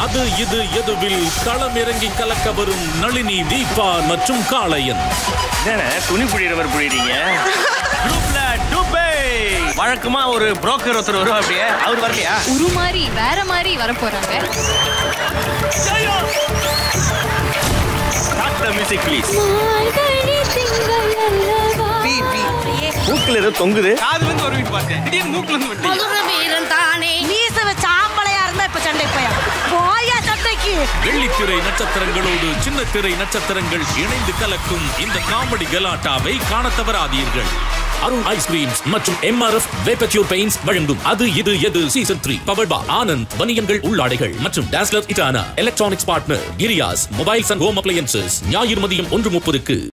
அது இது எதுவில் களமிறங்கி கலக்க வரும் நளினி தீபா மற்றும் காளையன் என்னண்ணே துணி புழியிறவர் புழியிறீங்க குரூப்ல டூபே வழக்கமா ஒரு புரோக்கர் ஒருத்தர் வரும் அப்படியே அவர் வரலையா உரு மாதிரி வேற மாதிரி வர போறாங்க ஸ்டார்ட் த மியூசிக் ப்ளீஸ் மூக்குல ஏதோ தொங்குது காதுல இருந்து வருவீங்க பார்த்தேன் திடீர்னு மூக்குல இருந்து விட்டு மதுர வீரன் தானே மீச வச்ச ஆம்பளையா இருந்தா இப்ப சண்டைக்கு போயா போயா சண்டைக்கு வெள்ளித்திரை நட்சத்திரங்களோடு சின்ன திரை நட்சத்திரங்கள் இணைந்து கலக்கும் இந்த காமெடி கலாட்டாவை காண தவறாதீர்கள் அருண் ஐஸ்கிரீம்ஸ் மற்றும் எம்ஆர்எஃப் வேப்பச்சூர் பெயிண்ட்ஸ் வழங்கும் அது இது எது சீசன் த்ரீ பவர் பா ஆனந்த் வணிகங்கள் உள்ளாடைகள் மற்றும் டாஸ்லர் இட்டானா எலக்ட்ரானிக்ஸ் பார்ட்னர் கிரியாஸ் மொபைல்ஸ் அண்ட் ஹோம் அப்ளையன்சஸ் ஞாயிறு மதியம் ஒன்று முப்பதுக்கு